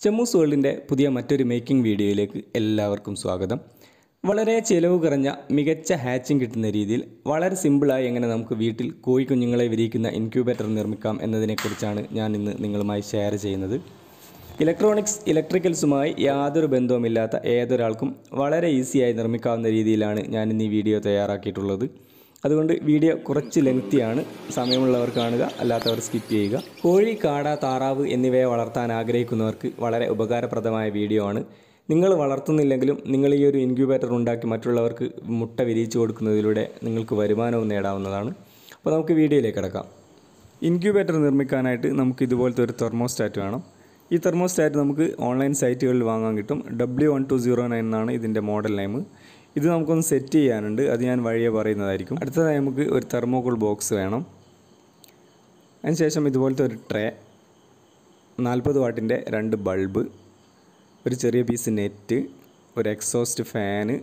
ചെമ്മൂസ് വേൾഡിൻ്റെ പുതിയ മറ്റൊരു മേക്കിംഗ് വീഡിയോയിലേക്ക് എല്ലാവർക്കും സ്വാഗതം വളരെ ചിലവ് കുറഞ്ഞ മികച്ച ഹാച്ചിങ് കിട്ടുന്ന രീതിയിൽ വളരെ സിമ്പിളായി എങ്ങനെ നമുക്ക് വീട്ടിൽ കോഴി കുഞ്ഞുങ്ങളെ വിരിയിക്കുന്ന ഇൻക്യൂബേറ്റർ നിർമ്മിക്കാം എന്നതിനെക്കുറിച്ചാണ് ഞാൻ ഇന്ന് നിങ്ങളുമായി ഷെയർ ചെയ്യുന്നത് ഇലക്ട്രോണിക്സ് ഇലക്ട്രിക്കൽസുമായി യാതൊരു ബന്ധവുമില്ലാത്ത ഏതൊരാൾക്കും വളരെ ഈസിയായി നിർമ്മിക്കാവുന്ന രീതിയിലാണ് ഞാൻ ഇന്ന് ഈ വീഡിയോ തയ്യാറാക്കിയിട്ടുള്ളത് അതുകൊണ്ട് വീഡിയോ കുറച്ച് ലെങ്തിയാണ് സമയമുള്ളവർ കാണുക അല്ലാത്തവർ സ്കിപ്പ് ചെയ്യുക കോഴി കാട താറാവ് എന്നിവയെ വളർത്താൻ ആഗ്രഹിക്കുന്നവർക്ക് വളരെ ഉപകാരപ്രദമായ വീഡിയോ ആണ് നിങ്ങൾ വളർത്തുന്നില്ലെങ്കിലും നിങ്ങൾ ഈ ഒരു ഇൻക്യൂബേറ്റർ ഉണ്ടാക്കി മറ്റുള്ളവർക്ക് മുട്ട വിരിയിച്ചു കൊടുക്കുന്നതിലൂടെ നിങ്ങൾക്ക് വരുമാനവും നേടാവുന്നതാണ് അപ്പോൾ നമുക്ക് വീഡിയോയിലേക്ക് കിടക്കാം ഇൻക്യൂബേറ്റർ നിർമ്മിക്കാനായിട്ട് നമുക്ക് ഇതുപോലത്തെ ഒരു തെർമോസ്റ്റാറ്റ് വേണം ഈ തെർമോസ്റ്റാറ്റ് നമുക്ക് ഓൺലൈൻ സൈറ്റുകളിൽ വാങ്ങാൻ കിട്ടും W one two zero nine എന്നാണ് ഇതിൻ്റെ മോഡൽ നെയിം ഇത് നമുക്കൊന്ന് സെറ്റ് ചെയ്യാനുണ്ട് അത് ഞാൻ വഴിയെ പറയുന്നതായിരിക്കും അടുത്തതായി നമുക്ക് ഒരു തെർമോകോൾ ബോക്സ് വേണം അതിനുശേഷം ഇതുപോലത്തെ ഒരു ട്രേ നാൽപ്പത് വാട്ടിൻ്റെ രണ്ട് ബൾബ് ഒരു ചെറിയ പീസ് നെറ്റ് ഒരു എക്സോസ്റ്റ് ഫാന്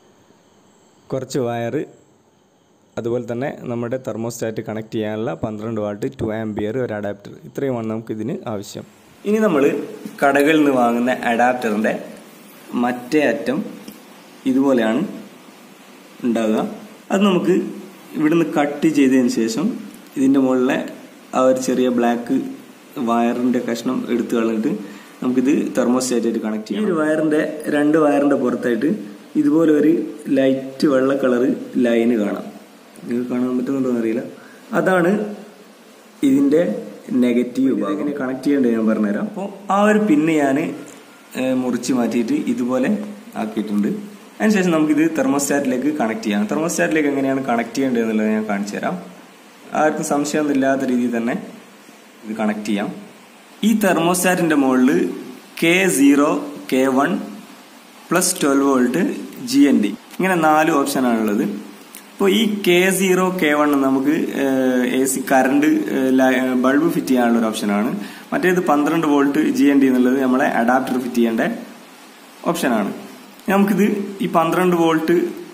കുറച്ച് വയറ് അതുപോലെ തന്നെ നമ്മുടെ തെർമോസ്റ്റാറ്റ് കണക്ട് ചെയ്യാനുള്ള പന്ത്രണ്ട് വാട്ട് ടു ആംബിയർ ഒരു അഡാപ്റ്റർ ഇത്രയുമാണ് നമുക്ക് ഇതിന് ആവശ്യം ഇനി നമ്മൾ കടകളിൽ നിന്ന് വാങ്ങുന്ന അഡാപ്റ്ററിൻ്റെ മറ്റേ അറ്റം ഇതുപോലെയാണ് ഉണ്ടാവുക അത് നമുക്ക് ഇവിടുന്ന് കട്ട് ചെയ്തതിന് ശേഷം ഇതിൻ്റെ മുകളിലെ ആ ഒരു ചെറിയ ബ്ലാക്ക് വയറിൻ്റെ കഷ്ണം എടുത്തു കളഞ്ഞിട്ട് നമുക്കിത് തെർമോസ്റ്റാറ്റായിട്ട് കണക്ട് ചെയ്യാം ഈ ഒരു വയറിൻ്റെ രണ്ട് വയറിൻ്റെ പുറത്തായിട്ട് ഇതുപോലെ ഒരു ലൈറ്റ് വെള്ള കളറ് ലൈന് കാണാം നിങ്ങൾക്ക് കാണാൻ പറ്റുന്നുണ്ടോ എന്നറിയില്ല അതാണ് ഇതിൻ്റെ നെഗറ്റീവ് ഭാഗം എങ്ങനെ കണക്ട് ചെയ്യേണ്ടത് ഞാൻ പറഞ്ഞുതരാം അപ്പോൾ ആ ഒരു പിന്ന് ഞാൻ മുറിച്ച് മാറ്റിയിട്ട് ഇതുപോലെ ആക്കിയിട്ടുണ്ട് അതിനുശേഷം നമുക്കിത് തെർമോസ്റ്റാറ്റിലേക്ക് കണക്ട് ചെയ്യാം തെർമോസ്റ്റാറ്റിലേക്ക് എങ്ങനെയാണ് കണക്ട് ചെയ്യേണ്ടത് എന്നുള്ളത് ഞാൻ കാണിച്ചു തരാം ആർക്കും സംശയമൊന്നും ഇല്ലാത്ത രീതിയിൽ തന്നെ ഇത് കണക്ട് ചെയ്യാം ഈ തെർമോസ്റ്റാറ്റിന്റെ മുകളിൽ K zero K one plus twelve volt G N D ഇങ്ങനെ നാല് ഓപ്ഷനാണുള്ളത് അപ്പോൾ ഈ കെ സീറോ കെ വൺ നമുക്ക് A C current bulb fit ചെയ്യാനുള്ള ഒരു ഓപ്ഷനാണ് മറ്റേത് പന്ത്രണ്ട് വോൾട്ട് ജി എൻ ഡി എന്നുള്ളത് നമ്മളെ അഡാപ്റ്റർ ഫിറ്റ് ചെയ്യേണ്ട ഓപ്ഷനാണ് നമുക്കിത് ഈ പന്ത്രണ്ട് വോൾട്ട്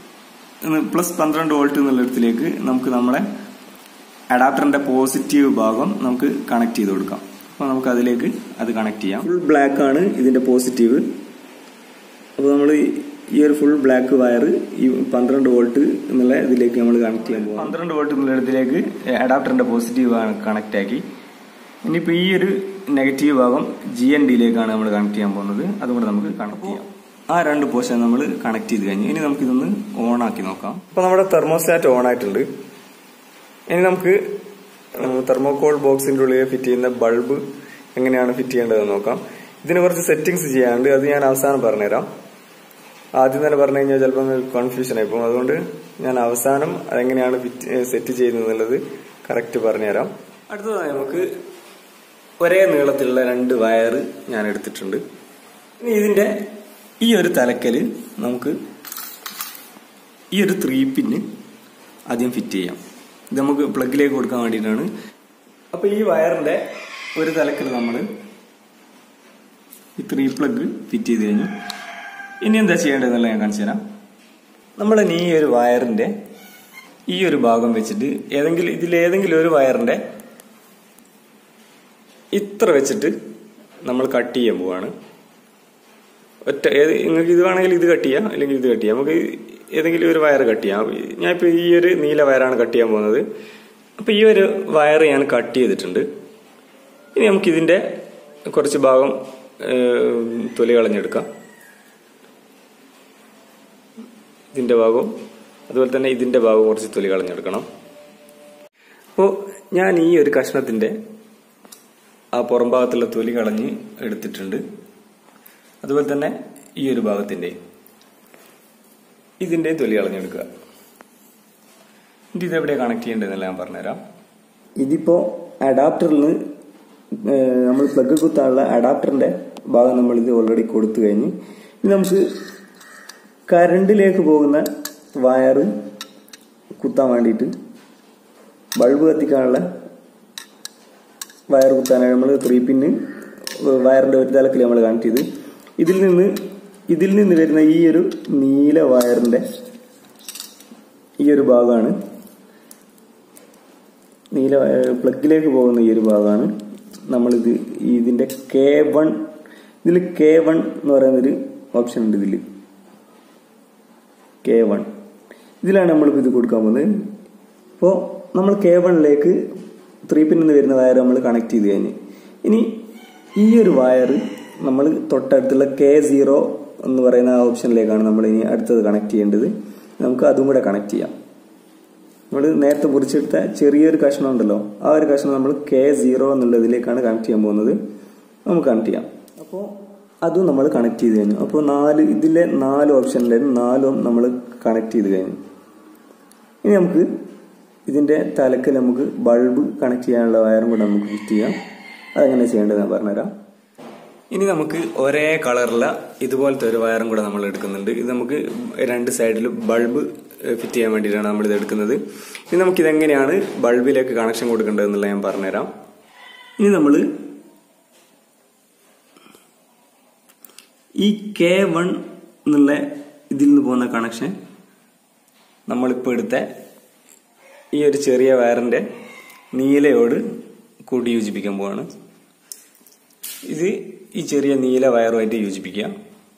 പ്ലസ് പന്ത്രണ്ട് വോൾട്ട് എന്നുള്ളിടത്തിലേക്ക് നമുക്ക് നമ്മളെ അഡാപ്റ്ററിന്റെ പോസിറ്റീവ് ഭാഗം നമുക്ക് കണക്ട് ചെയ്ത് കൊടുക്കാം അപ്പോൾ നമുക്ക് അതിലേക്ക് അത് കണക്ട് ചെയ്യാം ഫുൾ ബ്ലാക്ക് ആണ് ഇതിന്റെ പോസിറ്റീവ് അപ്പോൾ നമ്മൾ ഈ ഒരു ഫുൾ ബ്ലാക്ക് വയർ ഈ പന്ത്രണ്ട് വോൾട്ട് എന്നുള്ള ഇതിലേക്ക് നമ്മൾ കണക്ട് ചെയ്യാൻ പോകും പന്ത്രണ്ട് വോൾട്ട് എന്നുള്ള ഇതിലേക്ക് അഡാപ്റ്ററിന്റെ പോസിറ്റീവ് കണക്ട് ആക്കി ഇനിയിപ്പോൾ ഈ ഒരു നെഗറ്റീവ് ഭാഗം ജി എൻ ഡിയിലേക്കാണ് നമ്മൾ കണക്ട് ചെയ്യാൻ പോകുന്നത് അതുകൊണ്ട് നമുക്ക് കണക്ട് ചെയ്യാം ആ രണ്ട് പോർഷൻ നമ്മൾ കണക്ട് ചെയ്ത് കഴിഞ്ഞു ഇനി നമുക്ക് ഇതൊന്ന് ഓൺ ആക്കി നോക്കാം അപ്പോൾ നമ്മുടെ തെർമോസ്റ്റാറ്റ് ഓൺ ആയിട്ടുണ്ട് ഇനി നമുക്ക് തെർമോകോൾ ബോക്സിന്റെ ഉള്ളിൽ ഫിറ്റ് ചെയ്യുന്ന ബൾബ് എങ്ങനെയാണ് ഫിറ്റ് ചെയ്യേണ്ടതെന്ന് നോക്കാം ഇതിന് കുറച്ച് സെറ്റിംഗ്സ് ചെയ്യാനുണ്ട് അത് ഞാൻ അവസാനം പറഞ്ഞുതരാം ആദ്യം തന്നെ പറഞ്ഞു കഴിഞ്ഞാൽ ചിലപ്പോൾ കൺഫ്യൂഷൻ ആയിപ്പോകും അതുകൊണ്ട് ഞാൻ അവസാനം അതെങ്ങനെയാണ് ഫിറ്റ് സെറ്റ് ചെയ്യുന്നത് എന്നുള്ളത് കറക്റ്റ് പറഞ്ഞുതരാം അടുത്തതായി നമുക്ക് ഒരേ നീളത്തിലുള്ള രണ്ട് വയർ ഞാൻ എടുത്തിട്ടുണ്ട് ഇനി ഇതിന്റെ ഈ ഒരു തലക്കല് നമുക്ക് ഈ ഒരു ത്രീ പിന്ന് ആദ്യം ഫിറ്റ് ചെയ്യാം ഇത് നമുക്ക് പ്ലഗിലേക്ക് കൊടുക്കാൻ വേണ്ടിയിട്ടാണ് അപ്പൊ ഈ വയറിന്റെ ഒരു തലക്കൽ നമ്മൾ ഈ ത്രീ പ്ലഗ് ഫിറ്റ് ചെയ്ത് കഴിഞ്ഞു ഇനി എന്താ ചെയ്യേണ്ടതെന്നുള്ള ഞാൻ കാണിച്ചു തരാം നമ്മൾ ഇനി ഈ ഒരു വയറിന്റെ ഈ ഒരു ഭാഗം വെച്ചിട്ട് ഏതെങ്കിലും ഇതിൽ ഏതെങ്കിലും ഒരു വയറിന്റെ ഇത്ര വെച്ചിട്ട് നമ്മൾ കട്ട് ചെയ്യാൻ പോവാണ് ഒറ്റ ഏത് നിങ്ങൾക്ക് ഇത് വേണമെങ്കിൽ ഇത് കട്ട് ചെയ്യാം അല്ലെങ്കിൽ ഇത് കട്ട് ചെയ്യാം നമുക്ക് ഏതെങ്കിലും ഒരു വയർ കട്ട് ചെയ്യാം ഞാൻ ഇപ്പൊ ഈ ഒരു നീല വയറാണ് കട്ട് ചെയ്യാൻ പോകുന്നത് അപ്പൊ ഈ ഒരു വയർ ഞാൻ കട്ട് ചെയ്തിട്ടുണ്ട് ഇനി നമുക്ക് ഇതിന്റെ കുറച്ച് ഭാഗം തൊലി കളഞ്ഞെടുക്കാം ഇതിന്റെ ഭാഗവും അതുപോലെ തന്നെ ഇതിന്റെ ഭാഗവും കുറച്ച് തൊലി കളഞ്ഞെടുക്കണം അപ്പോൾ ഞാൻ ഈ ഒരു കഷ്ണത്തിന്റെ ആ പുറം ഭാഗത്തുള്ള തൊലി കളഞ്ഞ് എടുത്തിട്ടുണ്ട് അതുപോലെ തന്നെ ഈ ഒരു ഭാഗത്തിന്റെ ഇതിന്റെ തൊലി കളഞ്ഞെടുക്കുക ഇത് ഇതെവിടെ കണക്ട് ചെയ്യേണ്ടതെന്നല്ല ഞാൻ പറഞ്ഞുതരാം ഇതിപ്പോ അഡാപ്റ്ററിൽ നമ്മൾ പ്ലഗ് കുത്താനുള്ള അഡാപ്റ്ററിന്റെ ഭാഗം നമ്മൾ ഇത് ഓൾറെഡി കൊടുത്തു കഴിഞ്ഞ് ഇനി നമുക്ക് കറണ്ടിലേക്ക് പോകുന്ന വയർ കുത്താൻ വേണ്ടിയിട്ട് ബൾബ് കത്തിക്കാനുള്ള വയർ കുത്താനായി നമ്മൾ ത്രീ പിന്ന് വയറിന്റെ ഒരു തലക്കിൽ നമ്മൾ കണക്ട് ചെയ്ത് ഇതിൽ നിന്ന് ഇതിൽ നിന്ന് വരുന്ന ഈ ഒരു നീല വയറിന്റെ ഈ ഒരു ഭാഗമാണ് നീല പ്ലഗിലേക്ക് പോകുന്ന ഈ ഒരു ഭാഗമാണ് നമ്മളിത് ഇതിന്റെ കെ വൺ ഇതിൽ കെ വൺ എന്ന് പറയുന്നൊരു ഓപ്ഷൻ ഉണ്ട് ഇതിൽ കെ വൺ ഇതിലാണ് നമ്മളിപ്പോൾ ഇത് കൊടുക്കാൻ പോകുന്നത് അപ്പോൾ നമ്മൾ കെ വണ്ണിലേക്ക് ത്രീ പിന്നിൽ നിന്ന് വരുന്ന വയർ നമ്മൾ കണക്ട് ചെയ്ത് കഴിഞ്ഞ് ഇനി ഈ ഒരു വയർ നമ്മൾ തൊട്ടടുത്തുള്ള കെ സീറോ എന്ന് പറയുന്ന ആ ഓപ്ഷനിലേക്കാണ് നമ്മൾ ഇനി അടുത്തത് കണക്ട് ചെയ്യേണ്ടത് നമുക്ക് അതും കൂടെ കണക്ട് ചെയ്യാം നമ്മൾ നേരത്തെ മുറിച്ചെടുത്ത ചെറിയൊരു കഷ്ണം ഉണ്ടല്ലോ ആ ഒരു കഷ്ണം നമ്മൾ കെ സീറോ എന്നുള്ളതിലേക്കാണ് കണക്ട് ചെയ്യാൻ പോകുന്നത് നമുക്ക് കണക്ട് ചെയ്യാം അപ്പോൾ അതും നമ്മൾ കണക്ട് ചെയ്ത് കഴിഞ്ഞു അപ്പോൾ നാല് ഇതിലെ നാല് ഓപ്ഷനിലായിരുന്നു നാലും നമ്മൾ കണക്ട് ചെയ്ത് കഴിഞ്ഞു ഇനി നമുക്ക് ഇതിന്റെ തലക്ക് നമുക്ക് ബൾബ് കണക്ട് ചെയ്യാനുള്ള വയറും കൂടെ നമുക്ക് ഫിറ്റ് ചെയ്യാം അതെങ്ങനെ ചെയ്യേണ്ടത് ഞാൻ പറഞ്ഞുതരാം ഇനി നമുക്ക് ഒരേ കളറില ഇതുപോലത്തെ ഒരു വയറും കൂടെ നമ്മൾ എടുക്കുന്നുണ്ട് ഇത് നമുക്ക് രണ്ട് സൈഡിൽ ബൾബ് ഫിറ്റ് ചെയ്യാൻ വേണ്ടിയിട്ടാണ് നമ്മൾ ഇത് എടുക്കുന്നത് ഇനി നമുക്ക് ഇതെങ്ങനെയാണ് ബൾബിലേക്ക് കണക്ഷൻ കൊടുക്കേണ്ടത് എന്നുള്ളത് ഞാൻ പറഞ്ഞുതരാം ഇനി നമ്മൾ ഈ കെ വൺ എന്നുള്ള ഇതിൽ നിന്ന് പോകുന്ന കണക്ഷൻ നമ്മളിപ്പോൾ എടുത്ത ഈ ഒരു ചെറിയ വയറിന്റെ നീലയോട് കൂട്ടി യോജിപ്പിക്കാൻ പോവാണ് ഇത് ഈ ചെറിയ നീല വയറുമായിട്ട് യോജിപ്പിക്കുക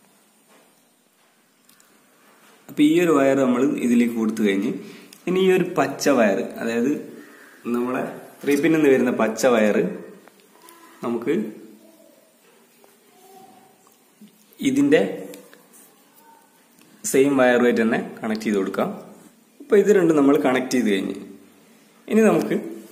അപ്പൊ ഈ ഒരു വയർ നമ്മൾ ഇതിലേക്ക് കൊടുത്തു കഴിഞ്ഞ് ഇനി ഈ ഒരു പച്ച വയർ അതായത് നമ്മളെ റീപ്പിൽ നിന്ന് വരുന്ന പച്ച വയർ നമുക്ക് ഇതിന്റെ സെയിം വയറുമായിട്ട് തന്നെ കണക്ട് ചെയ്ത് കൊടുക്കാം അപ്പൊ ഇത് രണ്ടും നമ്മൾ കണക്ട് ചെയ്ത് കഴിഞ്ഞ് ഇനി നമുക്ക്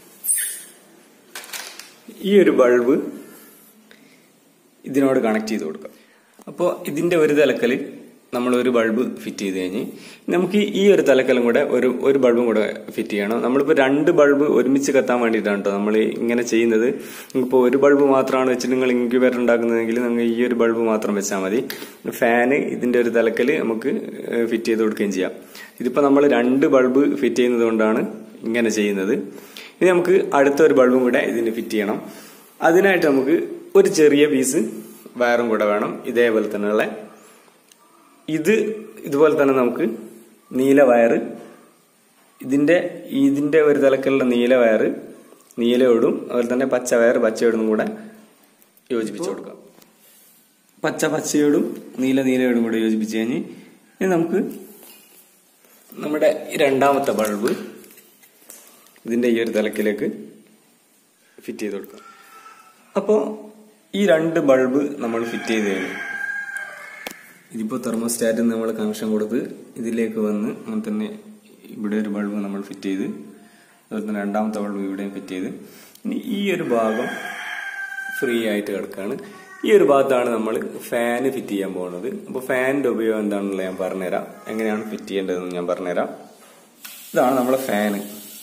ഈ ഒരു ബൾബ് ഇതിനോട് കണക്ട് ചെയ്ത് കൊടുക്കാം അപ്പോൾ ഇതിന്റെ ഒരു തലക്കല് നമ്മൾ ഒരു ബൾബ് ഫിറ്റ് ചെയ്ത് കഴിഞ്ഞ് നമുക്ക് ഈ ഒരു തലക്കലും കൂടെ ഒരു ഒരു ബൾബും കൂടെ ഫിറ്റ് ചെയ്യണം നമ്മളിപ്പോൾ രണ്ട് ബൾബ് ഒരുമിച്ച് കത്താൻ വേണ്ടിയിട്ടാണ് കേട്ടോ നമ്മൾ ഇങ്ങനെ ചെയ്യുന്നത് ഇപ്പോൾ ഒരു ബൾബ് മാത്രമാണ് വെച്ച് നിങ്ങൾ ഇൻക്യുബേറ്റർ ഉണ്ടാക്കുന്നതെങ്കിൽ നിങ്ങൾ ഈ ഒരു ബൾബ് മാത്രം വെച്ചാൽ മതി ഫാന് ഇതിന്റെ ഒരു തലക്കല് നമുക്ക് ഫിറ്റ് ചെയ്ത് കൊടുക്കുകയും ചെയ്യാം ഇതിപ്പോൾ നമ്മൾ രണ്ട് ബൾബ് ഫിറ്റ് ചെയ്യുന്നത് കൊണ്ടാണ് ഇങ്ങനെ ചെയ്യുന്നത് ഇനി നമുക്ക് അടുത്ത ഒരു ബൾബും കൂടെ ഇതിന് ഫിറ്റ് ചെയ്യണം അതിനായിട്ട് നമുക്ക് ഒരു ചെറിയ പീസ് വയറും കൂടെ വേണം ഇതേപോലെ തന്നെയുള്ള ഇത് ഇതുപോലെ തന്നെ നമുക്ക് നീല വയറ് ഇതിന്റെ ഇതിന്റെ ഒരു തലക്കുള്ള നീല വയറ് നീലയോടും അതുപോലെ തന്നെ പച്ച വയർ പച്ചയോടും കൂടെ യോജിപ്പിച്ചു കൊടുക്കാം പച്ച പച്ചയോടും നീല നീലയോടും കൂടെ യോജിപ്പിച്ച് കഴിഞ്ഞ് ഇനി നമുക്ക് നമ്മുടെ ഈ രണ്ടാമത്തെ ബൾബ് ഇതിന്റെ ഈ ഒരു തലക്കിലേക്ക് ഫിറ്റ് ചെയ്ത് കൊടുക്കാം അപ്പോൾ ഈ രണ്ട് ബൾബ് നമ്മൾ ഫിറ്റ് ചെയ്ത് കഴിഞ്ഞു ഇതിപ്പോൾ തെർമോസ്റ്റാറ്റ് നമ്മൾ കണക്ഷൻ കൊടുത്ത് ഇതിലേക്ക് വന്ന് അങ്ങനെ തന്നെ ഇവിടെ ഒരു ബൾബ് നമ്മൾ ഫിറ്റ് ചെയ്ത് അതുപോലെ തന്നെ രണ്ടാമത്തെ ബൾബ് ഇവിടെയും ഫിറ്റ് ചെയ്ത് ഇനി ഈ ഒരു ഭാഗം ഫ്രീ ആയിട്ട് കിടക്കുകയാണ് ഈ ഒരു ഭാഗത്താണ് നമ്മൾ ഫാന് ഫിറ്റ് ചെയ്യാൻ പോകുന്നത് അപ്പോൾ ഫാനിന്റെ ഉപയോഗം എന്താണെന്നുള്ളത് ഞാൻ പറഞ്ഞുതരാം എങ്ങനെയാണ് ഫിറ്റ് ചെയ്യേണ്ടതെന്ന് ഞാൻ പറഞ്ഞുതരാം ഇതാണ് നമ്മളെ ഫാന്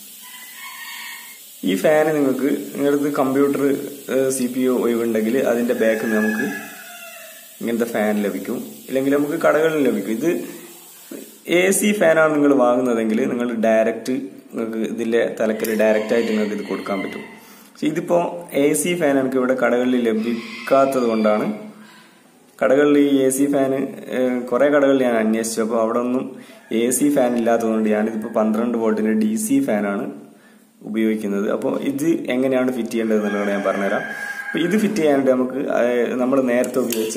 ഈ ഫാന് നിങ്ങൾക്ക് നിങ്ങളുടെ കമ്പ്യൂട്ടർ സി പി ഒ ഒഴിവുണ്ടെങ്കിൽ അതിന്റെ ബാക്ക് നമുക്ക് ഇങ്ങനത്തെ ഫാൻ ലഭിക്കും ഇല്ലെങ്കിൽ നമുക്ക് കടകളിൽ ലഭിക്കും ഇത് എ സി ഫാനാണ് നിങ്ങൾ വാങ്ങുന്നതെങ്കിൽ നിങ്ങൾ ഡയറക്റ്റ് നിങ്ങൾക്ക് ഇതിന്റെ തലക്കൽ ഡയറക്റ്റ് ആയിട്ട് നിങ്ങൾക്ക് ഇത് കൊടുക്കാൻ പറ്റും പക്ഷെ ഇതിപ്പോ എ സി ഫാൻ എനിക്ക് ഇവിടെ കടകളിൽ ലഭിക്കാത്തത് കൊണ്ടാണ് കടകളിൽ ഈ എ സി ഫാന് കുറെ കടകളിൽ ഞാൻ അന്വേഷിച്ചു അപ്പോൾ അവിടെ ഒന്നും എ സി ഫാൻ ഇല്ലാത്തതുകൊണ്ട് ഞാനിതിപ്പോൾ പന്ത്രണ്ട് വോൾട്ടിന്റെ ഡി സി ഫാനാണ് ഉപയോഗിക്കുന്നത് അപ്പോൾ ഇത് എങ്ങനെയാണ് ഫിറ്റ് ചെയ്യേണ്ടത് എന്നുള്ളത് ഞാൻ പറഞ്ഞുതരാം അപ്പോൾ ഇത് ഫിറ്റ് ചെയ്യാനായിട്ട് നമുക്ക് നമ്മൾ നേരത്തെ ഉപയോഗിച്ച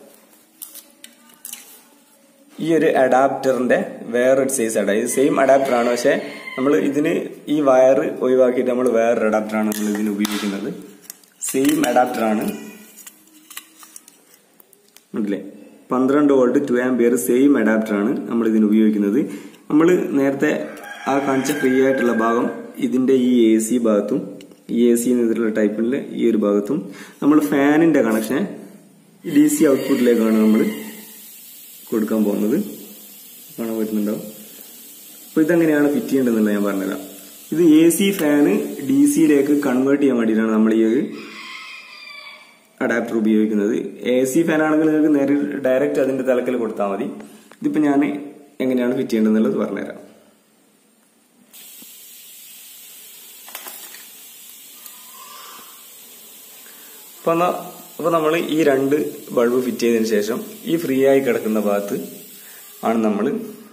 ഈ ഒരു അഡാപ്റ്ററിന്റെ വേറൊരു സൈസ് അഡാ ഇത് സെയിം അഡാപ്റ്റർ ആണ് പക്ഷെ നമ്മൾ ഇതിന് ഈ വയർ ഒഴിവാക്കിയിട്ട് നമ്മൾ വേറൊരു അഡാപ്റ്ററാണ് നമ്മൾ ഇതിന് ഉപയോഗിക്കുന്നത് സെയിം അഡാപ്റ്റർ ആണ് മനസ്സിലെ പന്ത്രണ്ട് volt two ampere same adapter ആണ് നമ്മൾ ഇതിന് ഉപയോഗിക്കുന്നത് നമ്മൾ നേരത്തെ ആ കാണിച്ച ഫ്രീ ആയിട്ടുള്ള ഭാഗം ഇതിന്റെ ഈ എ സി ഭാഗത്തും ഈ എ സി എന്നുള്ള ടൈപ്പിലെ ഈ ഒരു ഭാഗത്തും നമ്മൾ ഫാനിന്റെ കണക്ഷൻ ഡി സി ഔട്ട്പുട്ടിലേക്കാണ് നമ്മൾ കൊടുക്കാൻ പോകുന്നത് കാണാൻ പറ്റുന്നുണ്ടാവും അപ്പൊ ഇതെങ്ങനെയാണ് ഫിറ്റ് ചെയ്യേണ്ടതെന്നുള്ള ഞാൻ പറഞ്ഞുതരാം ഇത് എ സി ഫാന് ഡി സിയിലേക്ക് കൺവേർട്ട് ചെയ്യാൻ വേണ്ടിയിട്ടാണ് നമ്മൾ ഈ ഒരു അഡാപ്റ്റർ ഉപയോഗിക്കുന്നത് എ സി ഫാൻ ആണെങ്കിൽ നിങ്ങൾക്ക് നേരെ ഡയറക്റ്റ് അതിന്റെ തലക്കൽ കൊടുത്താൽ മതി ഇതിപ്പോ ഞാൻ എങ്ങനെയാണ് ഫിറ്റ് ചെയ്യേണ്ടതെന്നുള്ളത് പറഞ്ഞുതരാം അപ്പൊ എന്നാ അപ്പൊ നമ്മൾ ഈ രണ്ട് ബൾബ് ഫിറ്റ് ചെയ്തതിനു ശേഷം ഈ ഫ്രീ ആയി കിടക്കുന്ന ഭാഗത്ത് ആണ് നമ്മൾ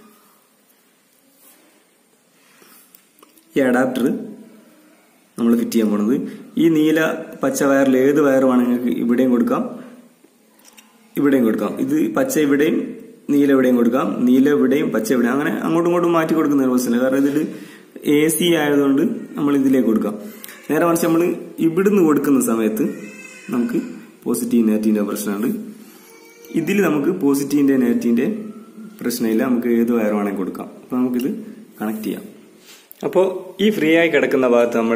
ഈ അഡാപ്റ്റർ നമ്മൾ ഫിറ്റ് ചെയ്യാൻ പോണത് ഈ നീല പച്ച വയറിൽ ഏത് വയറുമാണ് നിങ്ങൾക്ക് ഇവിടെയും കൊടുക്കാം ഇവിടെയും കൊടുക്കാം ഇത് പച്ച ഇവിടെയും നീല ഇവിടെയും കൊടുക്കാം നീല ഇവിടെയും പച്ച ഇവിടെയും അങ്ങനെ അങ്ങോട്ടും ഇങ്ങോട്ടും മാറ്റി കൊടുക്കുന്ന ഒരു പ്രശ്നമില്ല കാരണം ഇതിൽ എ സി ആയതുകൊണ്ട് നമ്മൾ ഇതിലേക്ക് കൊടുക്കാം നേരെ മറിച്ച് നമ്മൾ ഇവിടുന്ന് കൊടുക്കുന്ന സമയത്ത് നമുക്ക് പോസിറ്റീവ് നെഗറ്റീവിന്റെ പ്രശ്നമുണ്ട് ഇതിൽ നമുക്ക് പോസിറ്റീവിന്റെ നെഗറ്റീവിന്റെ പ്രശ്നമില്ല നമുക്ക് ഏത് വയർ വേണമെങ്കിൽ കൊടുക്കാം അപ്പൊ നമുക്കിത് കണക്ട് ചെയ്യാം അപ്പോൾ ഈ ഫ്രീ ആയി കിടക്കുന്ന ഭാഗത്ത് നമ്മൾ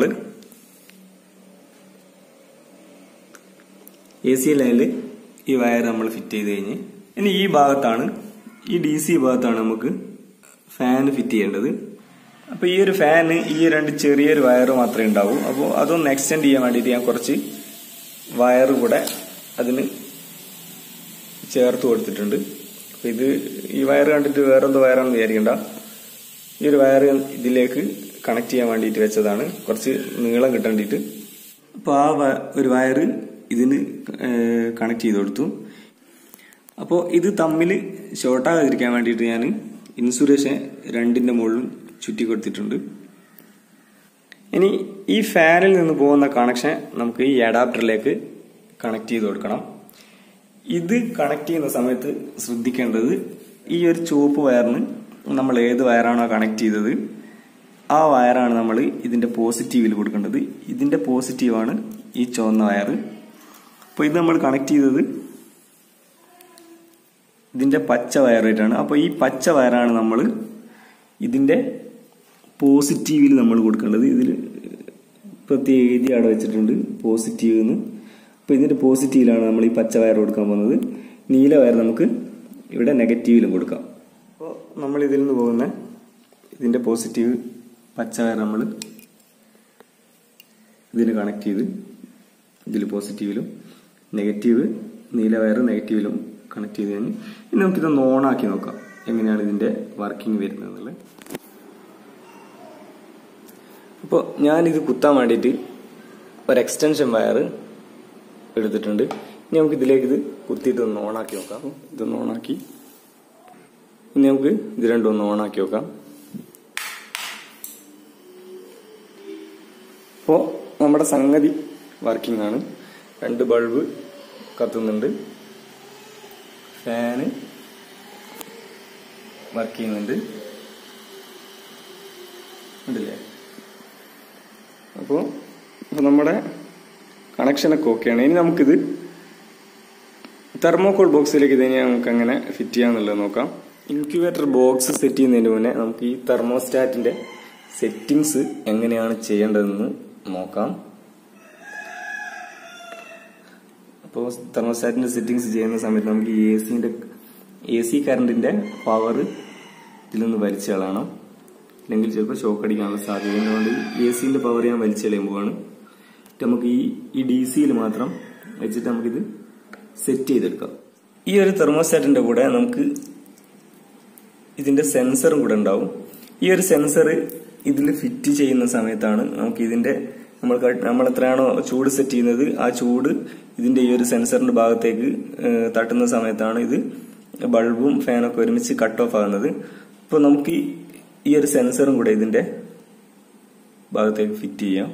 എ സി ലൈനിൽ ഈ വയർ നമ്മൾ ഫിറ്റ് ചെയ്ത് കഴിഞ്ഞ് ഇനി ഈ ഭാഗത്താണ് ഈ ഡി സി ഭാഗത്താണ് നമുക്ക് ഫാൻ ഫിറ്റ് ചെയ്യേണ്ടത് അപ്പൊ ഈ ഒരു ഫാന് ഈ രണ്ട് ചെറിയൊരു വയർ മാത്രമേ ഉണ്ടാവൂ അപ്പോൾ അതൊന്ന് എക്സ്റ്റെൻഡ് ചെയ്യാൻ വേണ്ടിയിട്ട് ഞാൻ കുറച്ച് വയർ കൂടെ അതിന് ചേർത്ത് കൊടുത്തിട്ടുണ്ട് അപ്പൊ ഇത് ഈ വയർ കണ്ടിട്ട് വേറെന്തോ വയറാണെന്ന് വിചാരിക്കണ്ട ഈ ഒരു വയർ ഇതിലേക്ക് കണക്ട് ചെയ്യാൻ വേണ്ടിയിട്ട് വെച്ചതാണ് കുറച്ച് നീളം കിട്ടേണ്ടിയിട്ട് അപ്പോൾ ആ വ- ഒരു വയർ ഇതിന് കണക്ട് ചെയ്ത് കൊടുത്തു അപ്പോൾ ഇത് തമ്മിൽ ഷോർട്ടാകാതിരിക്കാൻ വേണ്ടിയിട്ട് ഞാൻ ഇൻസുലേഷൻ രണ്ടിന്റെ മുകളിലും ചുറ്റി കൊടുത്തിട്ടുണ്ട് ഇനി ഈ ഫാനിൽ നിന്ന് പോകുന്ന കണക്ഷൻ നമുക്ക് ഈ അഡാപ്റ്ററിലേക്ക് കണക്ട് ചെയ്ത് കൊടുക്കണം ഇത് കണക്ട് ചെയ്യുന്ന സമയത്ത് ശ്രദ്ധിക്കേണ്ടത് ഈ ഒരു ചുവപ്പ് വയറിന് നമ്മൾ ഏത് വയറാണോ കണക്ട് ചെയ്തത് ആ വയറാണ് നമ്മൾ ഇതിന്റെ പോസിറ്റീവിൽ കൊടുക്കേണ്ടത് ഇതിന്റെ പോസിറ്റീവാണ് ഈ ചുവന്ന വയർ അപ്പോൾ ഇത് നമ്മൾ കണക്ട് ചെയ്തത് ഇതിന്റെ പച്ച വയറായിട്ടാണ് അപ്പോൾ ഈ പച്ച വയറാണ് നമ്മൾ ഇതിന്റെ പോസിറ്റീവിൽ നമ്മൾ കൊടുക്കേണ്ടത് ഇതിൽ പ്രത്യേക എഴുതി അവിടെ വെച്ചിട്ടുണ്ട് പോസിറ്റീവ് എന്ന് അപ്പോൾ ഇതിന്റെ പോസിറ്റീവിലാണ് നമ്മൾ ഈ പച്ച വയർ കൊടുക്കാൻ പോകുന്നത് നീല വയർ നമുക്ക് ഇവിടെ നെഗറ്റീവിലും കൊടുക്കാം അപ്പോൾ നമ്മൾ ഇതിൽ നിന്ന് പോകുന്ന ഇതിന്റെ പോസിറ്റീവ് പച്ച വയർ നമ്മൾ ഇതിന് കണക്ട് ചെയ്ത് ഇതിൽ പോസിറ്റീവിലും നെഗറ്റീവ് നീല വയർ നെഗറ്റീവിലും കണക്ട് ചെയ്ത് കഴിഞ്ഞ് ഇനി നമുക്കിതൊന്ന് ഓണാക്കി നോക്കാം എങ്ങനെയാണ് ഇതിന്റെ വർക്കിംഗ് വരുന്നത് എന്നുള്ളത് അപ്പോൾ ഞാനിത് കുത്താൻ വേണ്ടിയിട്ട് ഒരു എക്സ്റ്റൻഷൻ വയർ എടുത്തിട്ടുണ്ട് ഇനി നമുക്ക് ഇതിലേക്ക് ഇത് കുത്തിയിട്ട് ഒന്ന് ഓണാക്കി നോക്കാം ഇതൊന്ന് ഓണാക്കി ഇനി നമുക്ക് ഇത് രണ്ടും ഒന്ന് ഓണാക്കി നോക്കാം അപ്പോൾ നമ്മുടെ സംഗതി വർക്കിംഗ് ആണ് രണ്ട് ബൾബ് കത്തുന്നുണ്ട് ഫാന് വർക്ക് ചെയ്യുന്നുണ്ട് ഉണ്ടല്ലേ അപ്പോൾ അപ്പോൾ നമ്മുടെ കണക്ഷനൊക്കെ ഓക്കെയാണ് ഇനി നമുക്കിത് തെർമോകോൾ ബോക്സിലേക്ക് ഇത് ഇനി നമുക്ക് അങ്ങനെ ഫിറ്റ് ചെയ്യാന്നുള്ളത് നോക്കാം ഇൻക്യുബേറ്റർ ബോക്സ് സെറ്റ് ചെയ്യുന്നതിന് മുന്നേ നമുക്ക് ഈ തെർമോസ്റ്റാറ്റിന്റെ സെറ്റിങ്സ് എങ്ങനെയാണ് ചെയ്യേണ്ടതെന്ന് നോക്കാം അപ്പോൾ തെർമോസ്റ്റാറ്റിന്റെ സെറ്റിങ്സ് ചെയ്യുന്ന സമയത്ത് നമുക്ക് ഈ എ സിന്റെ എ സി കറണ്ടിന്റെ പവർ ഇതിലൊന്ന് വലിച്ചു കളയണം അല്ലെങ്കിൽ ചിലപ്പോൾ ഷോക്ക് അടിക്കാനുള്ള സാധ്യത അതുകൊണ്ട് എ സിന്റെ പവർ ഞാൻ വലിച്ചു കളയുമ്പോഴാണ് എന്നിട്ട് നമുക്ക് ഈ ഈ ഡി സിയിൽ മാത്രം വെച്ചിട്ട് നമുക്കിത് സെറ്റ് ചെയ്തെടുക്കാം ഈ ഒരു തെർമോസ്റ്റാറ്റിന്റെ കൂടെ നമുക്ക് ഇതിന്റെ സെൻസറും കൂടെ ഉണ്ടാവും ഈ ഒരു സെൻസർ ഇതിൽ ഫിറ്റ് ചെയ്യുന്ന സമയത്താണ് നമുക്ക് ഇതിന്റെ നമ്മൾ ക- നമ്മൾ എത്രയാണോ ചൂട് സെറ്റ് ചെയ്യുന്നത് ആ ചൂട് ഇതിന്റെ ഈ ഒരു സെൻസറിന്റെ ഭാഗത്തേക്ക് ഏഹ്, തട്ടുന്ന സമയത്താണ് ഇത് ബൾബും ഫാനൊക്കെ ഒരുമിച്ച് കട്ട് ഓഫ് ആകുന്നത് അപ്പോൾ നമുക്ക് ഈ- ഈ ഒരു സെൻസറും കൂടെ ഇതിന്റെ ഭാഗത്തേക്ക് ഫിറ്റ് ചെയ്യാം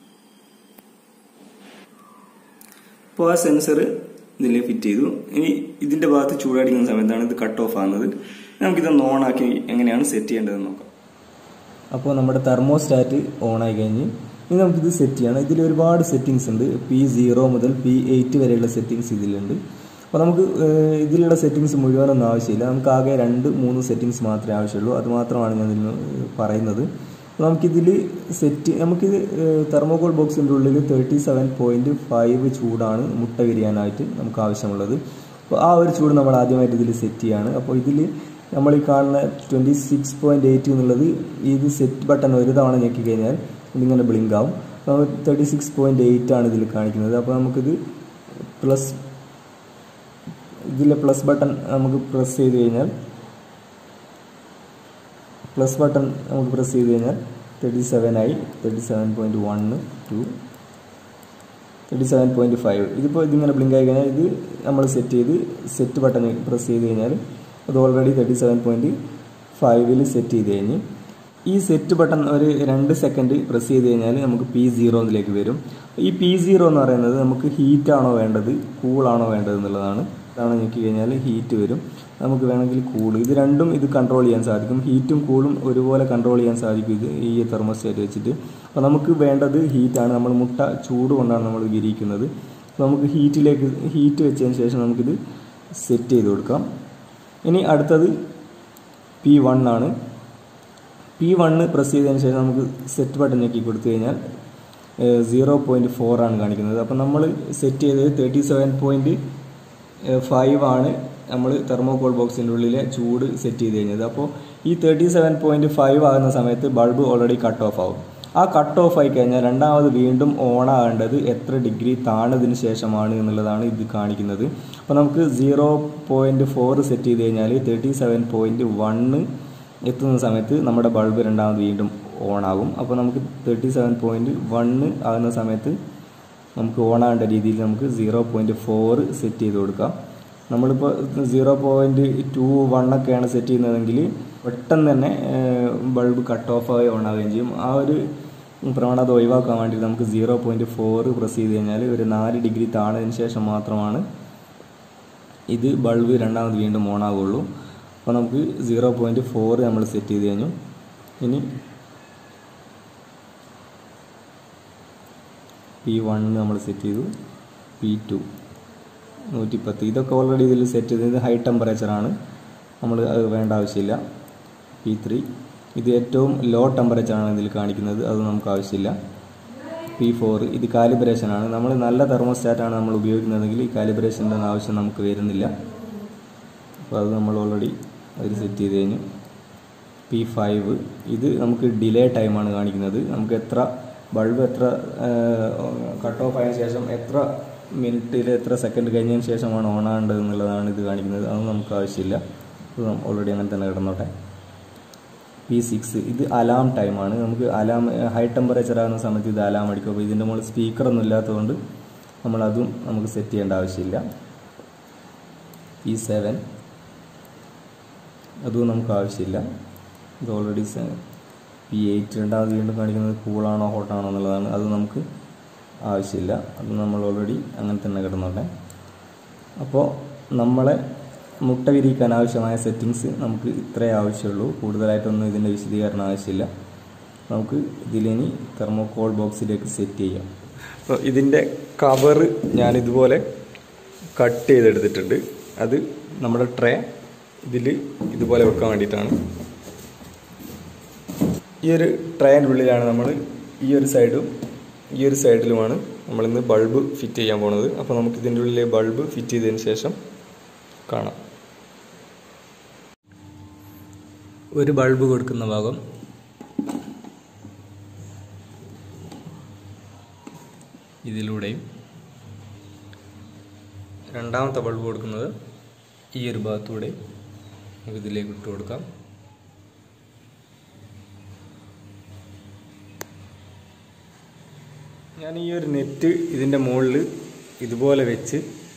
അപ്പോൾ ആ സെൻസർ ഇതിൽ ഫിറ്റ് ചെയ്തു ഇനി ഇതിന്റെ ഭാഗത്ത് ചൂടടിക്കുന്ന സമയത്താണ് ഇത് കട്ട് ഓഫ് ആകുന്നത് നമുക്കിതൊന്ന് ഓൺ ആക്കി എങ്ങനെയാണ് സെറ്റ് ചെയ്യേണ്ടതെന്ന് നോക്കാം അപ്പോൾ നമ്മുടെ തെർമോസ്റ്റാറ്റ് ഓൺ ആയി കഴിഞ്ഞ് ഇനി നമുക്കിത് സെറ്റ് ചെയ്യണം ഇതിൽ ഒരുപാട് സെറ്റിങ്സ് ഉണ്ട് പി സീറോ മുതൽ പി എയ്റ്റ് വരെയുള്ള സെറ്റിങ്സ് ഇതിലുണ്ട് അപ്പോൾ നമുക്ക് ഏഹ്, ഇതിലുള്ള സെറ്റിങ്സ് മുഴുവനൊന്നും ആവശ്യമില്ല നമുക്ക് ആകെ രണ്ട് മൂന്ന് സെറ്റിങ്സ് മാത്രമേ ആവശ്യമുള്ളൂ അത് മാത്രമാണ് ഞാൻ ഇതിന് പറയുന്നത് അപ്പോൾ നമുക്കിതിൽ സെറ്റ് നമുക്കിത് തെർമോകോൾ ബോക്സിൻ്റെ ഉള്ളിൽ തേർട്ടി സെവൻ പോയിൻറ്റ് ഫൈവ് ചൂടാണ് മുട്ട വിരിയാനായിട്ട് നമുക്ക് ആവശ്യമുള്ളത് അപ്പോൾ ആ ഒരു ചൂട് നമ്മൾ ആദ്യമായിട്ട് ഇതിൽ സെറ്റ് ചെയ്യാണ് അപ്പോൾ ഇതിൽ നമ്മൾ ഈ കാണുന്ന ട്വൻറ്റി സിക്സ് പോയിൻറ്റ് എയ്റ്റ് എന്നുള്ളത് ഇത് സെറ്റ് ബട്ടൺ ഒരു തവണ ഞെക്കി കഴിഞ്ഞാൽ ഇതിങ്ങനെ ബ്ലിങ്ക് ആവും അപ്പോൾ തേർട്ടി സിക്സ് പോയിൻറ്റ് എയ്റ്റ് ആണ് ഇതിൽ കാണിക്കുന്നത് അപ്പോൾ നമുക്കിത് പ്ലസ് ഇതിലെ പ്ലസ് ബട്ടൺ നമുക്ക് പ്രസ് ചെയ്ത് കഴിഞ്ഞാൽ പ്ലസ് ബട്ടൺ നമുക്ക് പ്രസ് ചെയ്ത് കഴിഞ്ഞാൽ തേർട്ടി സെവൻ ആയി thirty seven point one two thirty seven point five ഇതിപ്പോൾ ഇതിങ്ങനെ ബ്ലിങ്ക് ആയി കഴിഞ്ഞാൽ ഇത് നമ്മൾ സെറ്റ് ചെയ്ത് സെറ്റ് ബട്ടൺ പ്രസ് ചെയ്ത് കഴിഞ്ഞാൽ അത് ഓൾറെഡി തേർട്ടി സെവൻ പോയിൻറ്റ് ഫൈവിൽ സെറ്റ് ചെയ്ത് കഴിഞ്ഞ് ഈ സെറ്റ് ബട്ടൺ ഒരു രണ്ട് സെക്കൻഡ് പ്രസ് ചെയ്ത് കഴിഞ്ഞാൽ നമുക്ക് പി സീറോന്നിലേക്ക് വരും ഈ പി സീറോ എന്ന് പറയുന്നത് നമുക്ക് ഹീറ്റ് ആണോ വേണ്ടത് കൂൾ ആണോ വേണ്ടത് എന്നുള്ളതാണ് തവണ ഞെക്കി കഴിഞ്ഞാൽ ഹീറ്റ് വരും നമുക്ക് വേണമെങ്കിൽ കൂൾ ഇത് രണ്ടും ഇത് കൺട്രോൾ ചെയ്യാൻ സാധിക്കും ഹീറ്റും കൂളും ഒരുപോലെ കൺട്രോൾ ചെയ്യാൻ സാധിക്കും ഇത് ഈ തെർമോസ്റ്റാറ്റ് വെച്ചിട്ട് അപ്പോൾ നമുക്ക് വേണ്ടത് ഹീറ്റാണ് നമ്മൾ മുട്ട ചൂട് കൊണ്ടാണ് നമ്മൾ വിരിയിക്കുന്നത് അപ്പോൾ നമുക്ക് ഹീറ്റിലേക്ക് ഹീറ്റ് വെച്ചതിന് ശേഷം നമുക്കിത് സെറ്റ് ചെയ്ത് കൊടുക്കാം ഇനി അടുത്തത് പി വൺ ആണ് പി വണ്ണ് പ്രസ് ചെയ്തതിന് ശേഷം നമുക്ക് സെറ്റ് ബട്ടൺ ഞെക്കി കൊടുത്തു കഴിഞ്ഞാൽ സീറോ പോയിൻറ്റ് ഫോർ ആണ് കാണിക്കുന്നത് അപ്പോൾ നമ്മൾ സെറ്റ് ചെയ്തത് തേർട്ടി സെവൻ പോയിൻറ്റ് ഫൈവ് ആണ് നമ്മൾ തെർമോകോൾ ബോക്സിൻ്റെ ഉള്ളിലെ ചൂട് സെറ്റ് ചെയ്ത് കഴിഞ്ഞത് അപ്പോൾ ഈ തേർട്ടി സെവൻ പോയിൻറ്റ് ഫൈവ് ആകുന്ന സമയത്ത് ബൾബ് ഓൾറെഡി കട്ട് ഓഫ് ആവും ആ കട്ട് ഓഫ് ആയി കഴിഞ്ഞാൽ രണ്ടാമത് വീണ്ടും ഓൺ ആകേണ്ടത് എത്ര ഡിഗ്രി താണതിന് ശേഷമാണ് എന്നുള്ളതാണ് ഇത് കാണിക്കുന്നത് അപ്പോൾ നമുക്ക് സീറോ പോയിൻറ്റ് ഫോർ സെറ്റ് ചെയ്ത് കഴിഞ്ഞാൽ തേർട്ടി സെവൻ പോയിൻറ്റ് വണ്ണ് എത്തുന്ന സമയത്ത് നമ്മുടെ ബൾബ് രണ്ടാമത് വീണ്ടും ഓൺ ആകും അപ്പോൾ നമുക്ക് തേർട്ടി സെവൻ പോയിൻറ്റ് വണ്ണ് ആകുന്ന സമയത്ത് നമുക്ക് ഓൺ ആകേണ്ട രീതിയിൽ നമുക്ക് സീറോ പോയിൻറ്റ് ഫോർ സെറ്റ് ചെയ്ത് കൊടുക്കാം നമ്മളിപ്പോൾ സീറോ പോയിൻറ്റ് ടു വണ്ണൊക്കെയാണ് സെറ്റ് ചെയ്യുന്നതെങ്കിൽ പെട്ടെന്ന് തന്നെ ബൾബ് കട്ട് ഓഫ് ആയി ഓൺ ആവുകയും ചെയ്യും ആ ഒരു പ്രവണത ഒഴിവാക്കാൻ വേണ്ടി നമുക്ക് സീറോ പോയിൻറ്റ് ഫോർ പ്രസ് ചെയ്ത് കഴിഞ്ഞാൽ ഒരു നാല് ഡിഗ്രി താണതിന് ശേഷം മാത്രമാണ് ഇത് ബൾബ് രണ്ടാമത് വീണ്ടും ഓൺ ആവുകയുള്ളൂ അപ്പോൾ നമുക്ക് സീറോ പോയിൻറ്റ് ഫോർ നമ്മൾ സെറ്റ് ചെയ്ത് കഴിഞ്ഞു ഇനി പി വൺ നമ്മൾ സെറ്റ് ചെയ്തു പി ടു നൂറ്റിപ്പത്ത് ഇതൊക്കെ ഓൾറെഡി ഇതിൽ സെറ്റ് ചെയ്തത് ഹൈ ടെമ്പറേച്ചറാണ് നമ്മൾ അത് വേണ്ട ആവശ്യമില്ല പി ത്രീ ഇത് ഏറ്റവും ലോ ടെമ്പറേച്ചറാണ് ഇതിൽ കാണിക്കുന്നത് അത് നമുക്ക് ആവശ്യമില്ല പി ഫോർ ഇത് കാലിബ്രേഷനാണ് നമ്മൾ നല്ല തെർമോസ്റ്റാറ്റാണ് നമ്മൾ ഉപയോഗിക്കുന്നതെങ്കിൽ ഈ കാലിബ്രേഷൻ്റെ ആവശ്യം നമുക്ക് വരുന്നില്ല അപ്പോൾ അത് നമ്മൾ ഓൾറെഡി അതിൽ സെറ്റ് ചെയ്ത് കഴിഞ്ഞു പി ഫൈവ് ഇത് നമുക്ക് ഡിലേ ടൈമാണ് കാണിക്കുന്നത് നമുക്ക് എത്ര ബൾബ് എത്ര കട്ട് ഓഫ് ആയതിനു ശേഷം എത്ര മിനിറ്റിൽ എത്ര സെക്കൻഡ് കഴിഞ്ഞതിന് ശേഷമാണ് ഓൺ ആകേണ്ടത് എന്നുള്ളതാണ് ഇത് കാണിക്കുന്നത് അതൊന്നും നമുക്ക് ആവശ്യമില്ല ഇത് ഓൾറെഡി അങ്ങനെ തന്നെ കിടന്നോട്ടെ പി സിക്സ് ഇത് അലാം ടൈമാണ് നമുക്ക് അലാം ഹൈ ടെമ്പറേച്ചർ ആകുന്ന സമയത്ത് ഇത് അലാം അടിക്കും അപ്പോൾ ഇതിൻ്റെ മുകളിൽ സ്പീക്കറൊന്നും ഇല്ലാത്തതുകൊണ്ട് നമ്മളതും നമുക്ക് സെറ്റ് ചെയ്യേണ്ട ആവശ്യമില്ല പി സെവൻ അതും നമുക്ക് ആവശ്യമില്ല ഇത് ഓൾറെഡി പി എയ്റ്റ് രണ്ടാമത് വീണ്ടും കാണിക്കുന്നത് കൂളാണോ ഹോട്ടാണോ എന്നുള്ളതാണ് അത് നമുക്ക് ആവശ്യമില്ല അത് നമ്മൾ ഓൾറെഡി അങ്ങനെ തന്നെ കിടന്നോട്ടെ അപ്പോൾ നമ്മളെ മുട്ട വിരിയിക്കാൻ ആവശ്യമായ സെറ്റിങ്സ് നമുക്ക് ഇത്രേ ആവശ്യമുള്ളൂ കൂടുതലായിട്ടൊന്നും ഇതിൻ്റെ വിശദീകരണം ആവശ്യമില്ല നമുക്ക് ഇതിലിനി തെർമോകോൾ ബോക്സിലേക്ക് സെറ്റ് ചെയ്യാം അപ്പോൾ ഇതിൻ്റെ കവർ ഞാൻ ഇതുപോലെ കട്ട് ചെയ്തെടുത്തിട്ടുണ്ട് അത് നമ്മുടെ ട്രേ ഇതിൽ ഇതുപോലെ വെക്കാൻ വേണ്ടിയിട്ടാണ് ഈ ഒരു ട്രേൻ്റെ ഉള്ളിലാണ് നമ്മൾ ഈ ഒരു സൈഡും ഈ ഒരു സൈഡിലുമാണ് നമ്മളിന്ന് ബൾബ് ഫിറ്റ് ചെയ്യാൻ പോണത് അപ്പോൾ നമുക്ക് ഇതിൻ്റെ ഉള്ളിലെ ബൾബ് ഫിറ്റ് ചെയ്തതിന് ശേഷം കാണാം ഒരു ബൾബ് കൊടുക്കുന്ന ഭാഗം ഇതിലൂടെയും രണ്ടാമത്തെ ബൾബ് കൊടുക്കുന്നത് ഈ ഒരു ഭാഗത്തൂടെ നമുക്ക് ഇതിലേക്ക് ഇട്ട് കൊടുക്കാം ഞാൻ ഈ ഒരു നെറ്റ് ഇതിൻ്റെ മുകളിൽ ഇതുപോലെ വെച്ച്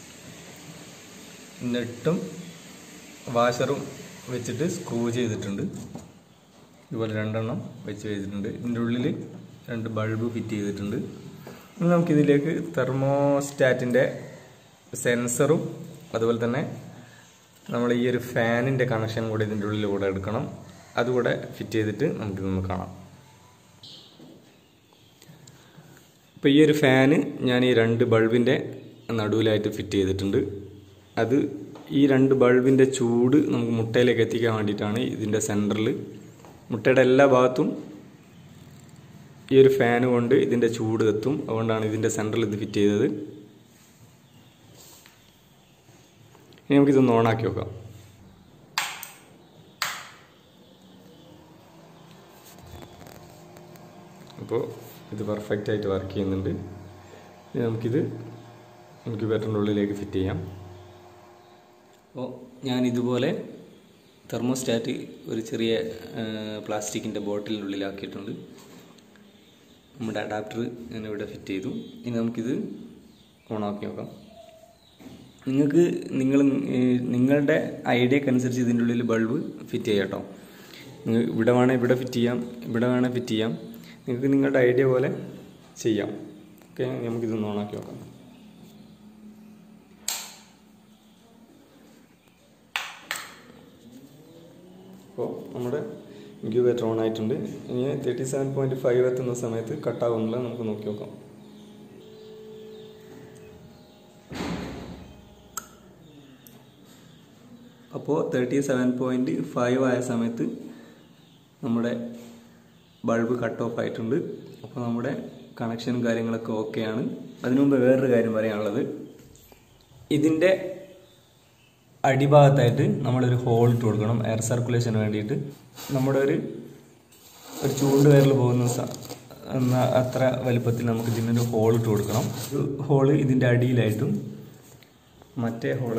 നെട്ടും വാഷറും വെച്ചിട്ട് സ്ക്രൂ ചെയ്തിട്ടുണ്ട് ഇതുപോലെ രണ്ടെണ്ണം വെച്ച് വെച്ചിട്ടുണ്ട് ഇതിൻ്റെ ഉള്ളിൽ രണ്ട് ബൾബ് ഫിറ്റ് ചെയ്തിട്ടുണ്ട് ഇനി നമുക്കിതിലേക്ക് തെർമോസ്റ്റാറ്റിൻ്റെ സെൻസറും അതുപോലെ തന്നെ നമ്മൾ ഈ ഒരു ഫാനിൻ്റെ കണക്ഷൻ കൂടെ ഇതിൻ്റെ ഉള്ളിൽ കൂടെ എടുക്കണം അതുകൂടെ ഫിറ്റ് ചെയ്തിട്ട് നമുക്കിതൊന്ന് കാണാം ഇപ്പോൾ ഈ ഒരു ഫാന് ഞാൻ ഈ രണ്ട് ബൾബിൻ്റെ നടുവിലായിട്ട് ഫിറ്റ് ചെയ്തിട്ടുണ്ട് അത് ഈ രണ്ട് ബൾബിൻ്റെ ചൂട് നമുക്ക് മുട്ടയിലേക്ക് എത്തിക്കാൻ വേണ്ടിയിട്ടാണ് ഇതിൻ്റെ സെൻറ്ററിൽ മുട്ടയുടെ എല്ലാ ഭാഗത്തും ഈ ഒരു ഫാൻ കൊണ്ട് ഇതിൻ്റെ ചൂട് എത്തും അതുകൊണ്ടാണ് ഇതിൻ്റെ സെൻറ്ററിൽ ഇത് ഫിറ്റ് ചെയ്തത് ഇനി നമുക്കിതൊന്ന് ഓണാക്കി നോക്കാം അപ്പോൾ ഇത് പെർഫെക്റ്റ് ആയിട്ട് വർക്ക് ചെയ്യുന്നുണ്ട് ഇനി നമുക്കിത് ഇൻക്യുബേറ്ററിൻ്റെ ഉള്ളിലേക്ക് ഫിറ്റ് ചെയ്യാം അപ്പോൾ ഞാൻ ഇതുപോലെ തെർമോസ്റ്റാറ്റ് ഒരു ചെറിയ പ്ലാസ്റ്റിക്കിൻ്റെ ബോട്ടിലിനുള്ളിലാക്കിയിട്ടുണ്ട് നമ്മുടെ അഡാപ്റ്റർ ഞാനിവിടെ ഫിറ്റ് ചെയ്തു ഇനി നമുക്കിത് ഓണാക്കി നോക്കാം നിങ്ങൾക്ക് നിങ്ങൾ നിങ്ങളുടെ ഐഡിയക്ക് അനുസരിച്ച് ഇതിൻ്റെ ഉള്ളിൽ ബൾബ് ഫിറ്റ് ചെയ്യാം കേട്ടോ നിങ്ങൾ ഇവിടെ വേണേൽ ഇവിടെ ഫിറ്റ് ചെയ്യാം ഇവിടെ വേണേൽ ഫിറ്റ് ചെയ്യാം നിങ്ങൾക്ക് നിങ്ങളുടെ ഐഡിയ പോലെ ചെയ്യാം ഓക്കെ നമുക്കിതൊന്ന് ഓണാക്കി നോക്കാം അപ്പോൾ നമ്മുടെ ഇൻക്യൂബേറ്റർ ഓൺ ആയിട്ടുണ്ട് ഇനി തേർട്ടി സെവൻ പോയിൻറ്റ് ഫൈവ് എത്തുന്ന സമയത്ത് കട്ടാകുന്നില്ല നമുക്ക് നോക്കി നോക്കാം അപ്പോൾ തേർട്ടി സെവൻ പോയിൻറ്റ് ഫൈവ് ആയ സമയത്ത് നമ്മുടെ ബൾബ് കട്ട് ഓഫ് ആയിട്ടുണ്ട് അപ്പോൾ നമ്മുടെ കണക്ഷനും കാര്യങ്ങളൊക്കെ ഓക്കെയാണ് അതിനു മുമ്പ് വേറൊരു കാര്യം പറയാനുള്ളത് ഇതിൻ്റെ അടിഭാഗത്തായിട്ട് നമ്മളൊരു ഹോൾ ഇട്ട് കൊടുക്കണം എയർ സർക്കുലേഷന് വേണ്ടിയിട്ട് നമ്മുടെ ഒരു ഒരു ചൂണ്ട് വിരൽ പോകുന്ന സ- എന്ന അത്ര വലുപ്പത്തിൽ നമുക്ക് ഇതിനൊരു ഹോൾ ഇട്ട് കൊടുക്കണം ഒരു ഹോള് ഇതിൻ്റെ അടിയിലായിട്ടും മറ്റേ ഹോള്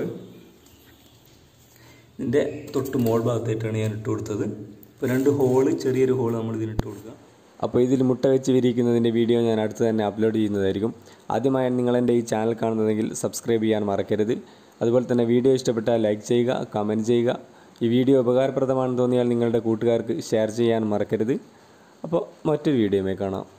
ഇതിൻ്റെ തൊട്ട് മോൾ ഭാഗത്തായിട്ടാണ് ഞാൻ ഇട്ട് കൊടുത്തത് ഇപ്പോൾ രണ്ട് ഹോള് ചെറിയൊരു ഹോള് നമ്മൾ ഇതിന് ഇട്ട് കൊടുക്കുക അപ്പോൾ ഇതിൽ മുട്ട വെച്ച് വിരിയിക്കുന്നതിൻ്റെ വീഡിയോ ഞാൻ അടുത്ത് തന്നെ അപ്ലോഡ് ചെയ്യുന്നതായിരിക്കും ആദ്യമായാണ് നിങ്ങൾ എൻ്റെ ഈ ചാനൽ കാണുന്നതെങ്കിൽ സബ്സ്ക്രൈബ് ചെയ്യാൻ മറക്കരുത് അതുപോലെ തന്നെ വീഡിയോ ഇഷ്ടപ്പെട്ടാൽ ലൈക്ക് ചെയ്യുക കമൻറ്റ് ചെയ്യുക ഈ വീഡിയോ ഉപകാരപ്രദമാണെന്ന് തോന്നിയാൽ നിങ്ങളുടെ കൂട്ടുകാർക്ക് ഷെയർ ചെയ്യാൻ മറക്കരുത് അപ്പോൾ മറ്റൊരു വീഡിയോയുമായി കാണാം